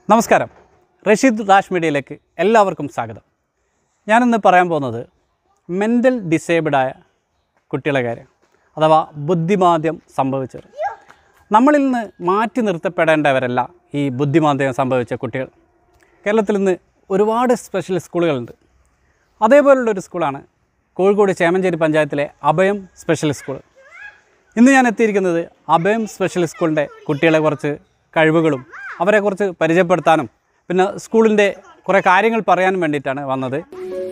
നമസ്കാരം റഷീദ് റാഷ് മീഡിയയിലേക്ക് എല്ലാവർക്കും സ്വാഗതം ഞാനിന്ന് പറയാൻ പോകുന്നത് മെൻ്റൽ ഡിസേബിളായ കുട്ടികളെ കാര്യം അഥവാ ബുദ്ധിമാന്ദ്യം സംഭവിച്ചവർ നമ്മളിൽ നിന്ന് മാറ്റി നിർത്തപ്പെടേണ്ടവരല്ല ഈ ബുദ്ധിമാന്ദ്യം സംഭവിച്ച കുട്ടികൾ കേരളത്തിൽ ഇന്ന് ഒരുപാട് സ്പെഷ്യൽ സ്കൂളുകളുണ്ട് അതേപോലുള്ളൊരു സ്കൂളാണ് കോഴിക്കോട് ചേമഞ്ചേരി പഞ്ചായത്തിലെ അഭയം സ്പെഷ്യൽ സ്കൂൾ ഇന്ന് ഞാൻ എത്തിയിരിക്കുന്നത് അഭയം സ്പെഷ്യൽ സ്കൂളിൻ്റെ കുട്ടികളെ കുറച്ച് കഴിവുകളും അവരെക്കുറിച്ച് പരിചയപ്പെടുത്താനും പിന്നെ സ്കൂളിൻ്റെ കുറേ കാര്യങ്ങൾ പറയാനും വേണ്ടിയിട്ടാണ് വന്നത്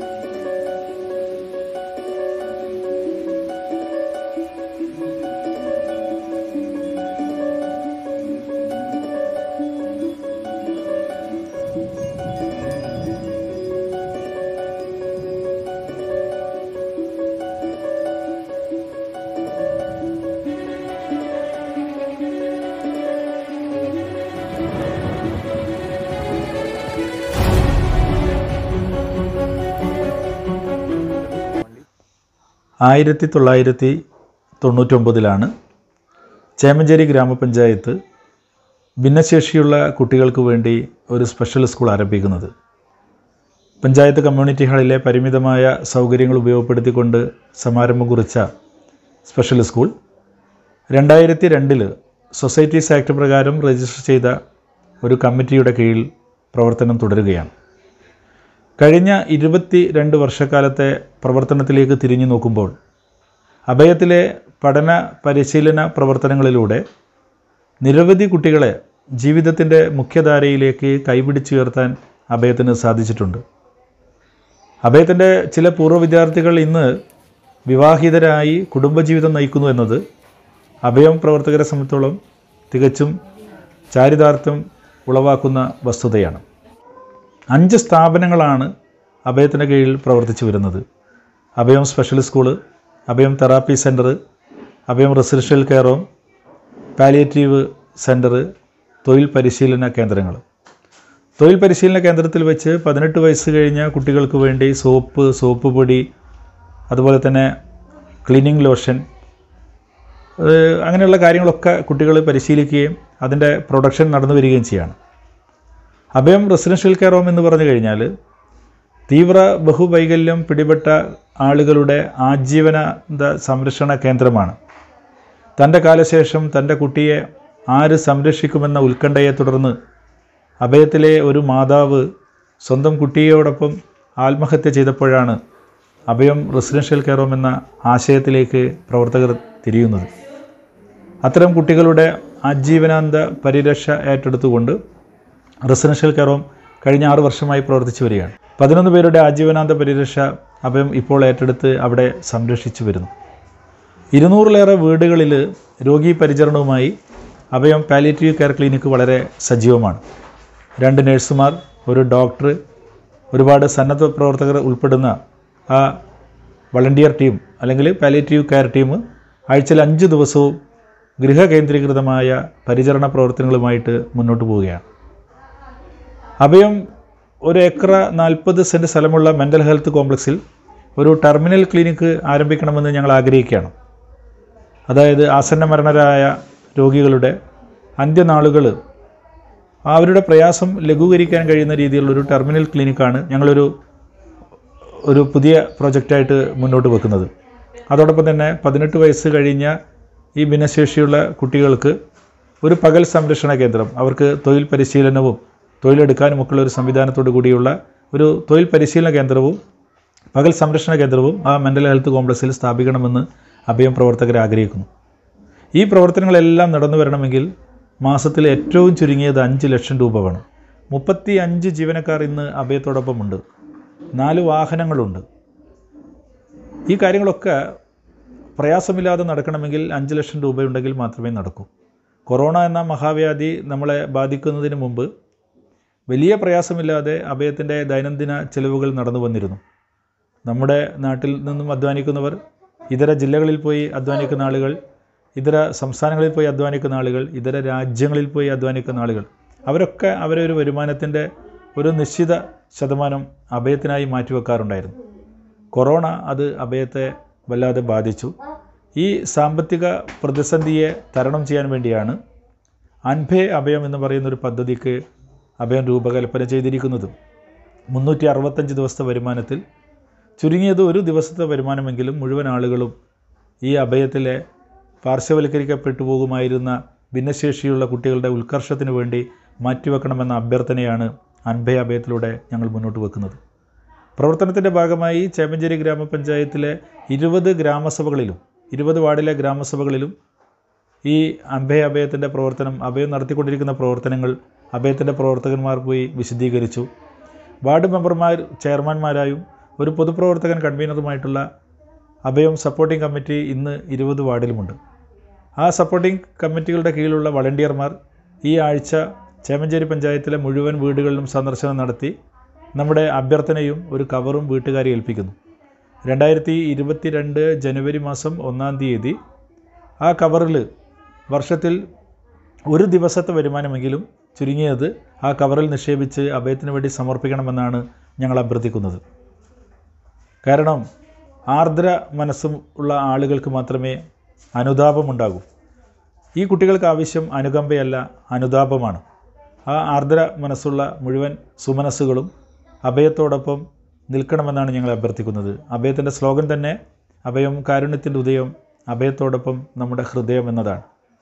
ആയിരത്തി തൊള്ളായിരത്തി തൊണ്ണൂറ്റൊമ്പതിലാണ് ചേമഞ്ചേരി ഗ്രാമപഞ്ചായത്ത് ഭിന്നശേഷിയുള്ള കുട്ടികൾക്ക് വേണ്ടി ഒരു സ്പെഷ്യൽ സ്കൂൾ ആരംഭിക്കുന്നത് പഞ്ചായത്ത് കമ്മ്യൂണിറ്റി ഹാളിലെ പരിമിതമായ സൗകര്യങ്ങൾ ഉപയോഗപ്പെടുത്തിക്കൊണ്ട് സമാരംഭം കുറിച്ച സ്പെഷ്യൽ സ്കൂൾ രണ്ടായിരത്തി രണ്ടിൽ സൊസൈറ്റീസ് ആക്ട് പ്രകാരം രജിസ്റ്റർ ചെയ്ത ഒരു കമ്മിറ്റിയുടെ കീഴിൽ പ്രവർത്തനം തുടരുകയാണ് കഴിഞ്ഞ ഇരുപത്തി രണ്ട് വർഷക്കാലത്തെ പ്രവർത്തനത്തിലേക്ക് തിരിഞ്ഞു നോക്കുമ്പോൾ അഭയത്തിലെ പഠന പരിശീലന പ്രവർത്തനങ്ങളിലൂടെ നിരവധി കുട്ടികളെ ജീവിതത്തിൻ്റെ മുഖ്യധാരയിലേക്ക് കൈപിടിച്ചുയർത്താൻ അഭയത്തിന് സാധിച്ചിട്ടുണ്ട് അഭയത്തിൻ്റെ ചില പൂർവ്വ വിദ്യാർത്ഥികൾ ഇന്ന് വിവാഹിതരായി കുടുംബജീവിതം നയിക്കുന്നു എന്നത് അഭയം പ്രവർത്തകരെ സംബന്ധിച്ചോളം തികച്ചും ചാരിതാർത്ഥ്യം ഉളവാക്കുന്ന വസ്തുതയാണ് അഞ്ച് സ്ഥാപനങ്ങളാണ് അഭയത്തിൻ്റെ കീഴിൽ പ്രവർത്തിച്ചു വരുന്നത് അഭയം സ്പെഷ്യൽ സ്കൂള് അഭയം തെറാപ്പി സെൻറ്റർ അഭയം residential care home palliative centre തൊഴിൽ പരിശീലന കേന്ദ്രങ്ങൾ തൊഴിൽ പരിശീലന കേന്ദ്രത്തിൽ വെച്ച് പതിനെട്ട് വയസ്സ് കഴിഞ്ഞ കുട്ടികൾക്ക് വേണ്ടി സോപ്പ് സോപ്പ് പൊടി അതുപോലെ തന്നെ ക്ലീനിങ് ലോഷൻ ഏഹ് അങ്ങനെയുള്ള കാര്യങ്ങളൊക്കെ കുട്ടികൾ പരിശീലിക്കുകയും അതിൻ്റെ പ്രൊഡക്ഷൻ നടന്നു വരികയും ചെയ്യാണ് അഭയം റെസിഡൻഷ്യൽ കെയർ ഹോം എന്ന് പറഞ്ഞു കഴിഞ്ഞാൽ തീവ്ര ബഹുവൈകല്യം പിടിപെട്ട ആളുകളുടെ ആജീവനാന്ത സംരക്ഷണ കേന്ദ്രമാണ് തൻ്റെ കാലശേഷം തൻ്റെ കുട്ടിയെ ആര് സംരക്ഷിക്കുമെന്ന ഉത്കണ്ഠയെ തുടർന്ന് അഭയത്തിലെ ഒരു മാതാവ് സ്വന്തം കുട്ടിയോടൊപ്പം ആത്മഹത്യ ചെയ്തപ്പോഴാണ് അഭയം റെസിഡൻഷ്യൽ കെയർ ഹോം എന്ന ആശയത്തിലേക്ക് പ്രവർത്തകർ തിരിയുന്നത് അത്തരം കുട്ടികളുടെ ആജീവനാന്ത പരിരക്ഷ ഏറ്റെടുത്തുകൊണ്ട് റെസിഡൻഷ്യൽ കെയർ ഹോം കഴിഞ്ഞ ആറ് വർഷമായി പ്രവർത്തിച്ചു വരികയാണ് പതിനൊന്ന് പേരുടെ ആജീവനാന്ത പരിരക്ഷ അഭയം ഇപ്പോൾ ഏറ്റെടുത്ത് അവിടെ സംരക്ഷിച്ചു വരുന്നു ഇരുന്നൂറിലേറെ വീടുകളിൽ രോഗീ പരിചരണവുമായി അഭയം പാലിയേറ്റീവ് കെയർ ക്ലിനിക്ക് വളരെ സജീവമാണ് രണ്ട് നഴ്സുമാർ ഒരു ഡോക്ടർ ഒരുപാട് സന്നദ്ധ പ്രവർത്തകർ ഉൾപ്പെടുന്ന ആ വളണ്ടിയർ ടീം അല്ലെങ്കിൽ പാലിയേറ്റീവ് കെയർ ടീം ആഴ്ചയിൽ അഞ്ച് ദിവസവും ഗൃഹകേന്ദ്രീകൃതമായ പരിചരണ പ്രവർത്തനങ്ങളുമായിട്ട് മുന്നോട്ട് പോവുകയാണ് അഭയം ഒരു ഏക്കർ നാൽപ്പത് സെൻറ്റ് സ്ഥലമുള്ള മെൻ്റൽ ഹെൽത്ത് കോംപ്ലക്സിൽ ഒരു ടെർമിനൽ ക്ലിനിക്ക് ആരംഭിക്കണമെന്ന് ഞങ്ങൾ ആഗ്രഹിക്കുകയാണ് അതായത് ആസന്ന മരണരായ രോഗികളുടെ അന്ത്യനാളുകൾ അവരുടെ പ്രയാസം ലഘൂകരിക്കാൻ കഴിയുന്ന രീതിയിലുള്ളൊരു ടെർമിനൽ ക്ലിനിക്കാണ് ഞങ്ങളൊരു ഒരു പുതിയ പ്രൊജക്റ്റായിട്ട് മുന്നോട്ട് വെക്കുന്നത് അതോടൊപ്പം തന്നെ പതിനെട്ട് വയസ്സ് കഴിഞ്ഞ ഈ ഭിന്നശേഷിയുള്ള കുട്ടികൾക്ക് ഒരു പകൽ സംരക്ഷണ കേന്ദ്രം അവർക്ക് തൊഴിൽ പരിശീലനവും തൊഴിലെടുക്കാനുമൊക്കെയുള്ള ഒരു സംവിധാനത്തോടു കൂടിയുള്ള ഒരു തൊഴിൽ പരിശീലന കേന്ദ്രവും പകൽ സംരക്ഷണ കേന്ദ്രവും ആ മെൻ്റൽ ഹെൽത്ത് കോംപ്ലക്സിൽ സ്ഥാപിക്കണമെന്ന് അഭയം പ്രവർത്തകർ ആഗ്രഹിക്കുന്നു ഈ പ്രവർത്തനങ്ങളെല്ലാം നടന്നു വരണമെങ്കിൽ മാസത്തിൽ ഏറ്റവും ചുരുങ്ങിയത് അഞ്ച് ലക്ഷം രൂപ വേണം മുപ്പത്തി അഞ്ച് ജീവനക്കാർ ഇന്ന് അഭയത്തോടൊപ്പമുണ്ട് നാല് വാഹനങ്ങളുണ്ട് ഈ കാര്യങ്ങളൊക്കെ പ്രയാസമില്ലാതെ നടക്കണമെങ്കിൽ അഞ്ച് ലക്ഷം രൂപയുണ്ടെങ്കിൽ മാത്രമേ നടക്കൂ കൊറോണ എന്ന മഹാവ്യാധി നമ്മളെ ബാധിക്കുന്നതിന് മുമ്പ് വലിയ പ്രയാസമില്ലാതെ അഭയത്തിൻ്റെ ദൈനംദിന ചെലവുകൾ നടന്നു വന്നിരുന്നു നമ്മുടെ നാട്ടിൽ നിന്നും അധ്വാനിക്കുന്നവർ ഇതര ജില്ലകളിൽ പോയി അധ്വാനിക്കുന്ന ആളുകൾ ഇതര സംസ്ഥാനങ്ങളിൽ പോയി അധ്വാനിക്കുന്ന ആളുകൾ ഇതര രാജ്യങ്ങളിൽ പോയി അധ്വാനിക്കുന്ന ആളുകൾ അവരൊക്കെ അവരെ ഒരു വരുമാനത്തിൻ്റെ ഒരു നിശ്ചിത ശതമാനം അഭയത്തിനായി മാറ്റിവെക്കാറുണ്ടായിരുന്നു കൊറോണ അത് അഭയത്തെ വല്ലാതെ ബാധിച്ചു ഈ സാമ്പത്തിക പ്രതിസന്ധിയെ തരണം ചെയ്യാൻ വേണ്ടിയാണ് അൻഭേ അഭയം എന്ന് പറയുന്ന ഒരു പദ്ധതിക്ക് അഭയം രൂപകൽപ്പന ചെയ്തിരിക്കുന്നത് മുന്നൂറ്റി അറുപത്തഞ്ച് ദിവസത്തെ വരുമാനത്തിൽ ചുരുങ്ങിയത് ഒരു ദിവസത്തെ വരുമാനമെങ്കിലും മുഴുവൻ ആളുകളും ഈ അഭയത്തിലെ പാർശ്വവൽക്കരിക്കപ്പെട്ടു പോകുമായിരുന്ന ഭിന്നശേഷിയുള്ള കുട്ടികളുടെ ഉത്കർഷത്തിന് വേണ്ടി മാറ്റിവെക്കണമെന്ന അഭ്യർത്ഥനയാണ് അൻഭയ അഭയത്തിലൂടെ ഞങ്ങൾ മുന്നോട്ട് വെക്കുന്നത് പ്രവർത്തനത്തിൻ്റെ ഭാഗമായി ചേമഞ്ചേരി ഗ്രാമപഞ്ചായത്തിലെ ഇരുപത് ഗ്രാമസഭകളിലും ഇരുപത് വാർഡിലെ ഗ്രാമസഭകളിലും ഈ അഭയ അഭയത്തിൻ്റെ പ്രവർത്തനം അഭയം നടത്തിക്കൊണ്ടിരിക്കുന്ന പ്രവർത്തനങ്ങൾ അഭയത്തിൻ്റെ പ്രവർത്തകന്മാർ പോയി വിശദീകരിച്ചു വാർഡ് മെമ്പർമാർ ചെയർമാൻമാരായും ഒരു പൊതുപ്രവർത്തകൻ കൺവീനറുമായിട്ടുള്ള അഭയം സപ്പോർട്ടിംഗ് കമ്മിറ്റി ഇന്ന് ഇരുപത് വാർഡിലുമുണ്ട് ആ സപ്പോർട്ടിംഗ് കമ്മിറ്റികളുടെ കീഴിലുള്ള വളണ്ടിയർമാർ ഈ ആഴ്ച ചേമഞ്ചേരി പഞ്ചായത്തിലെ മുഴുവൻ വീടുകളിലും സന്ദർശനം നടത്തി നമ്മുടെ അഭ്യർത്ഥനയും ഒരു കവറും വീട്ടുകാരെ ഏൽപ്പിക്കുന്നു രണ്ടായിരത്തി ഇരുപത്തിരണ്ട് ജനുവരി മാസം ഒന്നാം തീയതി ആ കവറിൽ വർഷത്തിൽ ഒരു ദിവസത്തെ വരുമാനമെങ്കിലും ചുരുങ്ങിയത് ആ കവറിൽ നിക്ഷേപിച്ച് അഭയത്തിന് വേണ്ടി സമർപ്പിക്കണമെന്നാണ് ഞങ്ങൾ അഭ്യർത്ഥിക്കുന്നത് കാരണം ആർദ്ര മനസ്സും ഉള്ള ആളുകൾക്ക് മാത്രമേ അനുതാപമുണ്ടാകൂ ഈ കുട്ടികൾക്ക് ആവശ്യം അനുകമ്പയല്ല അനുതാപമാണ് ആ ആർദ്ര മനസ്സുള്ള മുഴുവൻ സുമനസ്സുകളും അഭയത്തോടൊപ്പം നിൽക്കണമെന്നാണ് ഞങ്ങൾ അഭ്യർത്ഥിക്കുന്നത് അഭയത്തിൻ്റെ സ്ലോഗൻ തന്നെ അഭയം കാരുണ്യത്തിൻ്റെ ഉദയം അഭയത്തോടൊപ്പം നമ്മുടെ ഹൃദയം എന്നതാണ്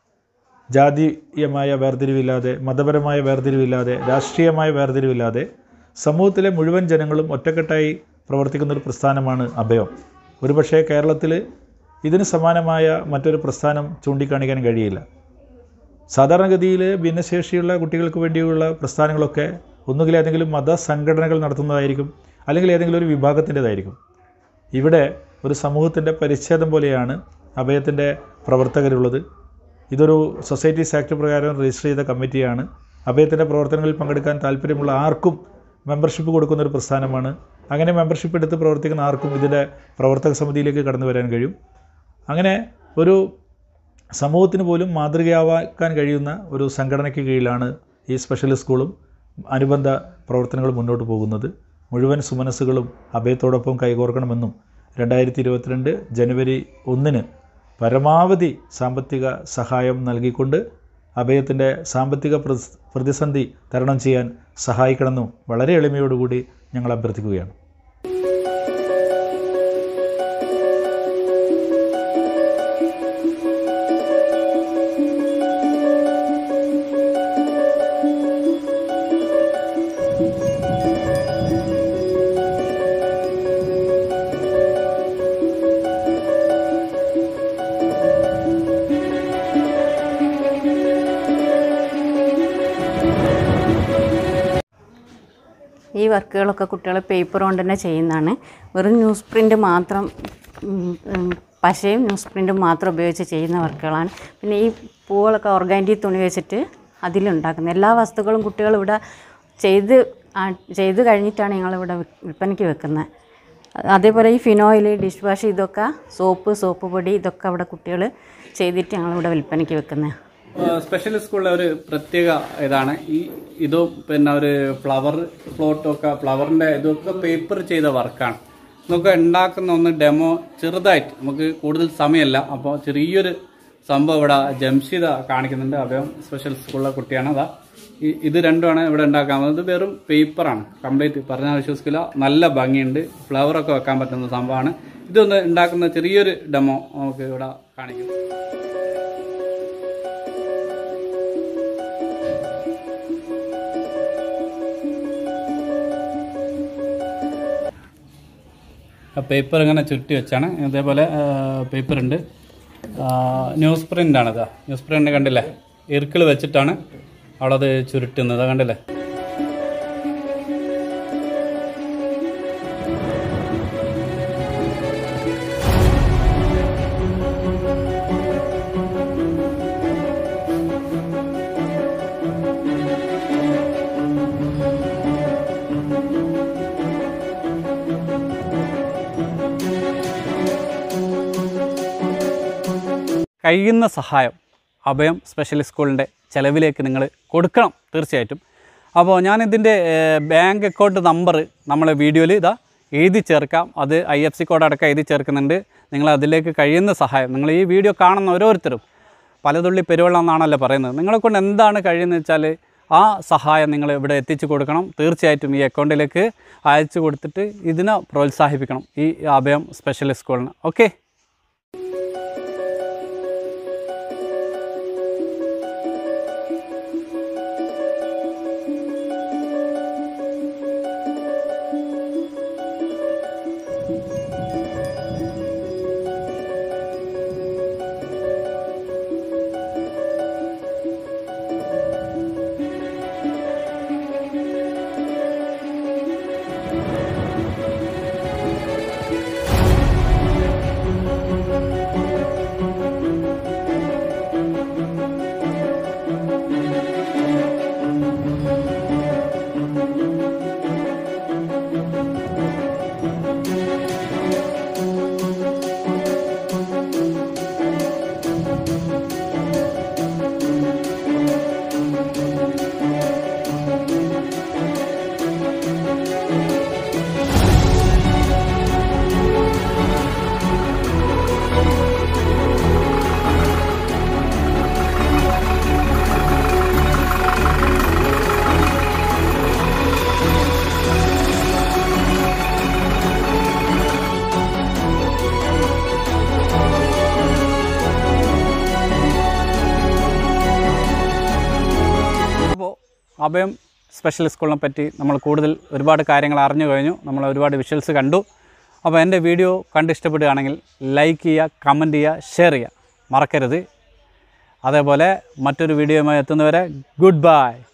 ജാതീയമായ വേർതിരിവില്ലാതെ മതപരമായ വേർതിരിവില്ലാതെ രാഷ്ട്രീയമായ വേർതിരിവില്ലാതെ സമൂഹത്തിലെ മുഴുവൻ ജനങ്ങളും ഒറ്റക്കെട്ടായി പ്രവർത്തിക്കുന്ന ഒരു പ്രസ്ഥാനമാണ് അഭയം ഒരുപക്ഷേ കേരളത്തിൽ ഇതിന് സമാനമായ മറ്റൊരു പ്രസ്ഥാനം ചൂണ്ടിക്കാണിക്കാൻ കഴിയില്ല സാധാരണഗതിയിൽ ഭിന്നശേഷിയുള്ള കുട്ടികൾക്ക് വേണ്ടിയുള്ള പ്രസ്ഥാനങ്ങളൊക്കെ ഒന്നുകിൽ ഏതെങ്കിലും മതസംഘടനകൾ നടത്തുന്നതായിരിക്കും അല്ലെങ്കിൽ ഏതെങ്കിലും ഒരു വിഭാഗത്തിൻ്റെതായിരിക്കും ഇവിടെ ഒരു സമൂഹത്തിൻ്റെ പരിച്ഛേദം പോലെയാണ് അഭയത്തിൻ്റെ പ്രവർത്തകരുള്ളത് ഇതൊരു സൊസൈറ്റീസ് ആക്ട് പ്രകാരം രജിസ്റ്റർ ചെയ്ത കമ്മിറ്റിയാണ് അഭയത്തിൻ്റെ പ്രവർത്തനങ്ങളിൽ പങ്കെടുക്കാൻ താല്പര്യമുള്ള ആർക്കും മെമ്പർഷിപ്പ് കൊടുക്കുന്ന ഒരു പ്രസ്ഥാനമാണ് അങ്ങനെ മെമ്പർഷിപ്പ് എടുത്ത് പ്രവർത്തിക്കുന്ന ആർക്കും ഇതിൻ്റെ പ്രവർത്തക സമിതിയിലേക്ക് കടന്നു വരാൻ കഴിയും അങ്ങനെ ഒരു സമൂഹത്തിന് പോലും മാതൃകയാവാക്കാൻ കഴിയുന്ന ഒരു സംഘടനയ്ക്ക് കീഴിലാണ് ഈ സ്പെഷ്യൽ സ്കൂളും അനുബന്ധ പ്രവർത്തനങ്ങളും മുന്നോട്ട് പോകുന്നത് മുഴുവൻ സുമനസ്സുകളും അഭയത്തോടൊപ്പം കൈകോർക്കണമെന്നും രണ്ടായിരത്തി ഇരുപത്തിരണ്ട് ജനുവരി ഒന്നിന് പരമാവധി സാമ്പത്തിക സഹായം നൽകിക്കൊണ്ട് അഭയത്തിൻ്റെ സാമ്പത്തിക പ്രസ്- പ്രതിസന്ധി തരണം ചെയ്യാൻ സഹായിക്കണമെന്നും വളരെ എളിമയോടുകൂടി ഞങ്ങൾ അഭ്യർത്ഥിക്കുകയാണ് ഈ വർക്കുകളൊക്കെ കുട്ടികൾ പേപ്പർ കൊണ്ട് തന്നെ ചെയ്യുന്നതാണ് വെറും ന്യൂസ് പ്രിൻ്റ് മാത്രം ഉം, ഉം, പശയും ന്യൂസ് പ്രിൻറ്റും മാത്രം ഉപയോഗിച്ച് ചെയ്യുന്ന വർക്കുകളാണ് പിന്നെ ഈ പൂവുകളൊക്കെ ഓർഗാനിക് തുണി വെച്ചിട്ട് അതിലുണ്ടാക്കുന്നത് എല്ലാ വസ്തുക്കളും കുട്ടികൾ ഇവിടെ ചെയ്ത് ആ- ചെയ്ത് കഴിഞ്ഞിട്ടാണ് ഞങ്ങളിവിടെ വി- വിൽപ്പനയ്ക്ക് വെക്കുന്നത് അതേപോലെ ഈ ഫിനോയിൽ ഡിഷ് വാഷ് ഇതൊക്കെ സോപ്പ് സോപ്പ് പൊടി ഇതൊക്കെ അവിടെ കുട്ടികൾ ചെയ്തിട്ട് ഞങ്ങളിവിടെ വിൽപ്പനയ്ക്ക് വെക്കുന്നത് സ്പെഷ്യൽ സ്കൂളിലെ ഒരു പ്രത്യേക ഇതാണ് ഈ ഇതും പിന്നെ ഒരു ഫ്ലവർ ഫ്ലോട്ടൊക്കെ ഫ്ലവറിന്റെ ഇതൊക്കെ പേപ്പർ ചെയ്ത വർക്കാണ് നമുക്ക് ഉണ്ടാക്കുന്ന ഒന്ന് ഡെമോ ചെറുതായിട്ട് നമുക്ക് കൂടുതൽ സമയമല്ല അപ്പോൾ ചെറിയൊരു സംഭവം ഇവിടെ ജംഷിദ കാണിക്കുന്നുണ്ട് അദ്ദേഹം സ്പെഷ്യൽ സ്കൂളിലെ കുട്ടിയാണ് അതാ ഈ- ഇത് രണ്ടുമാണ് ഇവിടെ ഉണ്ടാക്കാൻ പോകുന്നത് ഇത് വെറും പേപ്പറാണ് കംപ്ലീറ്റ് പറഞ്ഞാൽ വിശ്വസിക്കില്ല നല്ല ഭംഗിയുണ്ട് ഫ്ലവറൊക്കെ വെക്കാൻ പറ്റുന്ന സംഭവമാണ് ഇതൊന്ന് ഉണ്ടാക്കുന്ന ചെറിയൊരു ഡെമോ നമുക്ക് ഇവിടെ കാണിക്കും പേപ്പർ ഇങ്ങനെ ചുരുട്ടി വെച്ചാണ് ഇതേപോലെ പേപ്പർ ഉണ്ട് ന്യൂസ് പ്രിന്റ് ആണിത് ന്യൂസ് പ്രിന്റ് കണ്ടില്ലേ ഇറുക്കിൾ വെച്ചിട്ടാണ് അവിടെ അത് ചുരുട്ടുന്നത് കണ്ടില്ലേ കഴിയുന്ന സഹായം അഭയം സ്പെഷ്യൽ സ്കൂളിൻ്റെ ചിലവിലേക്ക് നിങ്ങൾ കൊടുക്കണം തീർച്ചയായിട്ടും അപ്പോൾ ഞാനിതിൻ്റെ ബാങ്ക് അക്കൗണ്ട് നമ്പർ നമ്മളെ വീഡിയോയിൽ ഇതാ എഴുതി ചേർക്കാം അത് ഐ എഫ് സി കോഡ് അടക്കം എഴുതി ചേർക്കുന്നുണ്ട് നിങ്ങൾ അതിലേക്ക് കഴിയുന്ന സഹായം നിങ്ങൾ ഈ വീഡിയോ കാണുന്ന ഓരോരുത്തരും പലതുള്ളി പെരുവെള്ളം എന്നാണല്ലോ പറയുന്നത് നിങ്ങളെ കൊണ്ട് എന്താണ് കഴിയുന്നത് വെച്ചാൽ ആ സഹായം നിങ്ങൾ ഇവിടെ എത്തിച്ചു കൊടുക്കണം തീർച്ചയായിട്ടും ഈ അക്കൗണ്ടിലേക്ക് അയച്ചു കൊടുത്തിട്ട് ഇതിനെ പ്രോത്സാഹിപ്പിക്കണം ഈ അഭയം സ്പെഷ്യൽ സ്കൂളിന് ഓക്കെ അപ്പോൾ അഭയം സ്പെഷ്യൽ സ്കൂളിനെ പറ്റി നമ്മൾ കൂടുതൽ ഒരുപാട് കാര്യങ്ങൾ അറിഞ്ഞു കഴിഞ്ഞു നമ്മൾ ഒരുപാട് വിഷ്വൽസ് കണ്ടു അപ്പോൾ എൻ്റെ വീഡിയോ കണ്ട് ഇഷ്ടപ്പെടുകയാണെങ്കിൽ ലൈക്ക് ചെയ്യുക കമൻറ്റ് ചെയ്യുക ഷെയർ ചെയ്യുക മറക്കരുത് അതേപോലെ മറ്റൊരു വീഡിയോയുമായി എത്തുന്നവരെ ഗുഡ് ബൈ